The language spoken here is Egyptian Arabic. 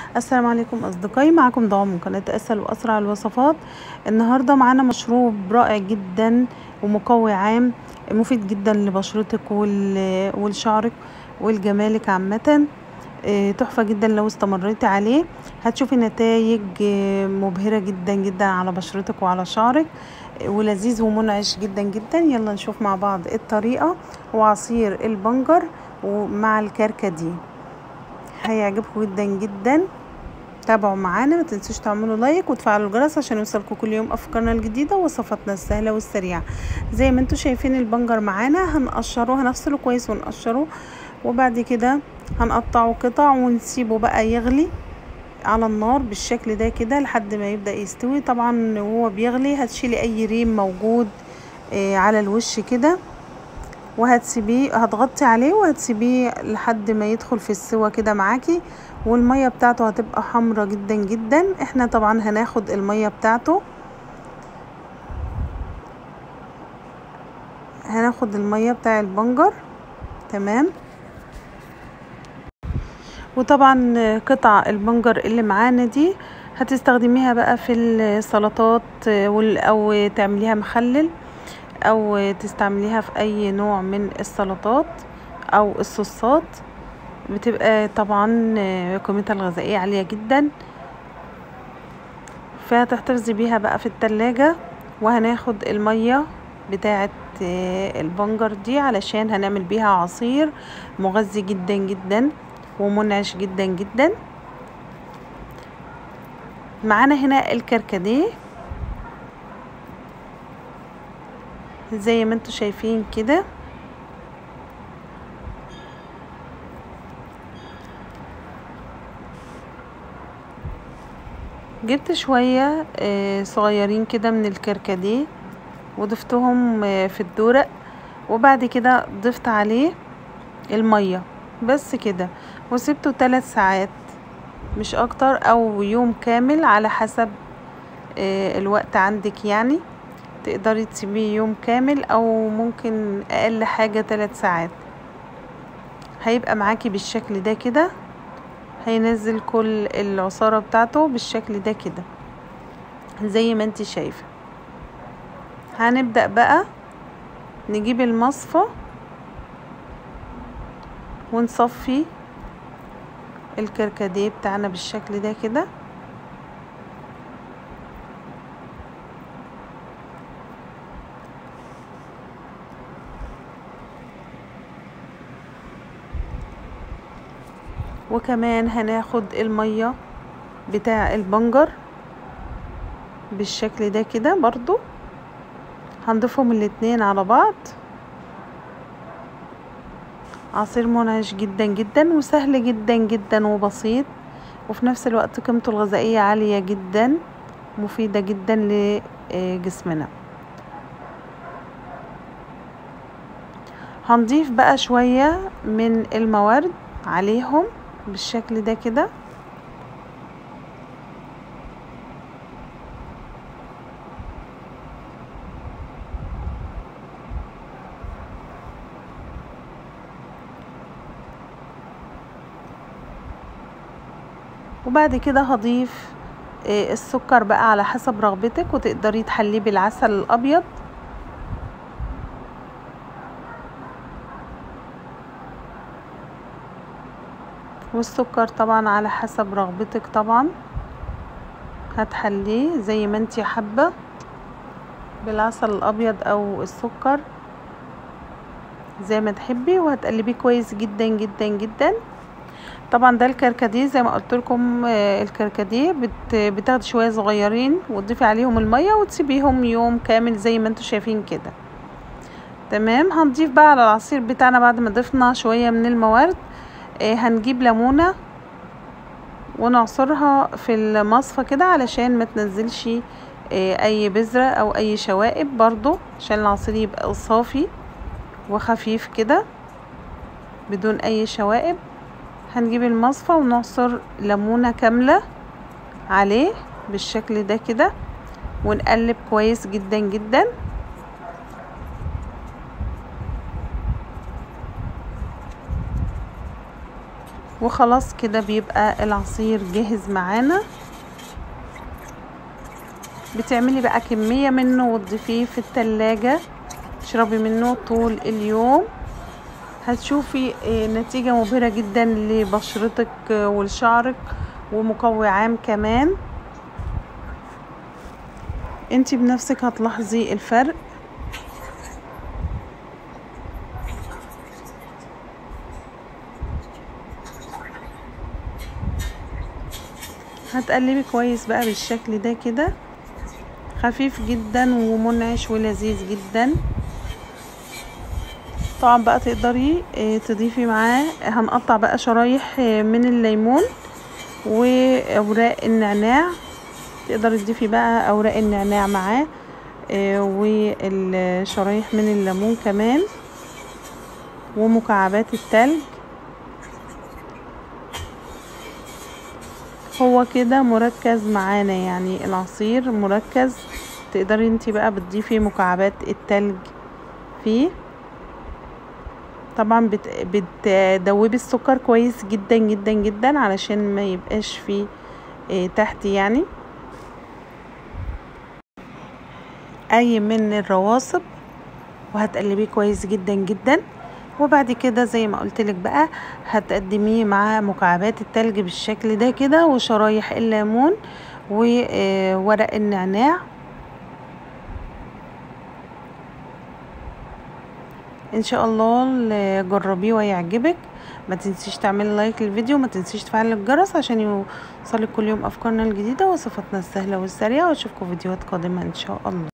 السلام عليكم اصدقائي معكم ضوء من قناه اسهل واسرع الوصفات النهارده معانا مشروب رائع جدا ومقوي عام مفيد جدا لبشرتك وال- ولشعرك ولجمالك عامه آه، تحفه جدا لو استمريتي عليه هتشوفي نتائج آه، مبهره جدا جدا على بشرتك وعلى شعرك آه، ولذيذ ومنعش جدا جدا يلا نشوف مع بعض الطريقه وعصير البنجر ومع الكركديه هيعجبكم جدا جدا تابعوا معانا ما تنسوش تعملوا لايك وتفعلوا الجرس عشان يوصلكم كل يوم افكارنا الجديده ووصفاتنا السهله والسريعه زي ما انتم شايفين البنجر معانا هنقشره هنفصله كويس ونقشره وبعد كده هنقطعه قطع ونسيبه بقى يغلي على النار بالشكل ده كده لحد ما يبدا يستوي طبعا وهو بيغلي هتشيلي اي ريم موجود آه على الوش كده وهتسيبيه هتغطي عليه وهتسيبيه لحد ما يدخل في السوا كده معاكي والميه بتاعته هتبقى حمرة جدا جدا احنا طبعا هناخد الميه بتاعته هناخد الميه بتاع البنجر تمام وطبعا قطع البنجر اللي معانا دي هتستخدميها بقى في السلطات او تعمليها مخلل او تستعمليها في اي نوع من السلطات او الصوصات بتبقى طبعا قيمتها الغذائية عالية جدا فهتحتفظي بيها بقى في التلاجة وهناخد المية بتاعة البنجر دي علشان هنعمل بيها عصير مغذي جدا جدا ومنعش جدا جدا معانا هنا الكركديه زي ما انتوا شايفين كده جبت شوية صغيرين كده من الكركديه وضفتهم في الدورق وبعد كده ضفت عليه المية بس كده وسبته ثلاث ساعات مش اكتر او يوم كامل على حسب الوقت عندك يعني تقدري تسيبيه يوم كامل او ممكن اقل حاجة ثلاث ساعات هيبقى معاكي بالشكل ده كده هينزل كل العصارة بتاعته بالشكل ده كده زي ما انت شايفة هنبدأ بقى نجيب المصفى ونصفي الكركديه بتاعنا بالشكل ده كده وكمان هناخد المية بتاع البنجر بالشكل ده كده برضو هنضيفهم الاتنين على بعض عصير منعش جدا جدا وسهل جدا جدا وبسيط وفي نفس الوقت قيمته الغذائية عالية جدا مفيدة جدا لجسمنا هنضيف بقى شوية من الموارد عليهم بالشكل ده كده وبعد كده هضيف السكر بقى على حسب رغبتك وتقدري تحليه بالعسل الابيض والسكر طبعا على حسب رغبتك طبعا هتحليه زي ما انتي حابة بالعسل الابيض او السكر زي ما تحبي وهتقلبيه كويس جدا جدا جدا طبعا ده الكركديه زي ما قلت لكم الكركديه بتاخدي شويه صغيرين وتضيفي عليهم الميه وتسيبيهم يوم كامل زي ما انتم شايفين كده تمام هنضيف بقى على العصير بتاعنا بعد ما ضفنا شويه من الموارد هنجيب ليمونه ونعصرها في المصفى كده علشان ما تنزلش اي بذره او اي شوائب برضو عشان العصير يبقى صافي وخفيف كده بدون اي شوائب هنجيب المصفى ونعصر ليمونة كاملة عليه بالشكل ده كده ونقلب كويس جدا جدا وخلاص كده بيبقى العصير جاهز معانا بتعملي بقى كمية منه وتضيفيه في التلاجة تشربي منه طول اليوم هتشوفي نتيجة مبهرة جدا لبشرتك ولشعرك ومقوي عام كمان انتي بنفسك هتلاحظي الفرق هتقلبي كويس بقى بالشكل ده كده خفيف جدا ومنعش ولذيذ جدا طبعا بقى تقدري تضيفي معاه هنقطع بقى شرايح من الليمون واوراق النعناع تقدري تضيفي بقى اوراق النعناع معاه والشرايح من الليمون كمان ومكعبات التلج هو كده مركز معانا يعني العصير مركز تقدري انتي بقى بتضيفي مكعبات التلج فيه طبعا بت... بتدوبي السكر كويس جدا جدا جدا علشان ما يبقاش فيه اه تحت يعني اي من الرواسب وهتقلبيه كويس جدا جدا وبعد كده زي ما قلت لك بقى هتقدميه مع مكعبات التلج بالشكل ده كده وشرايح الليمون وورق النعناع ان شاء الله جربيه ويعجبك ما تنسيش تعملي لايك للفيديو وما تنسيش تفعلي الجرس عشان يوصلك كل يوم افكارنا الجديده وصفاتنا السهله والسريعه واشوفكم فيديوهات قادمه ان شاء الله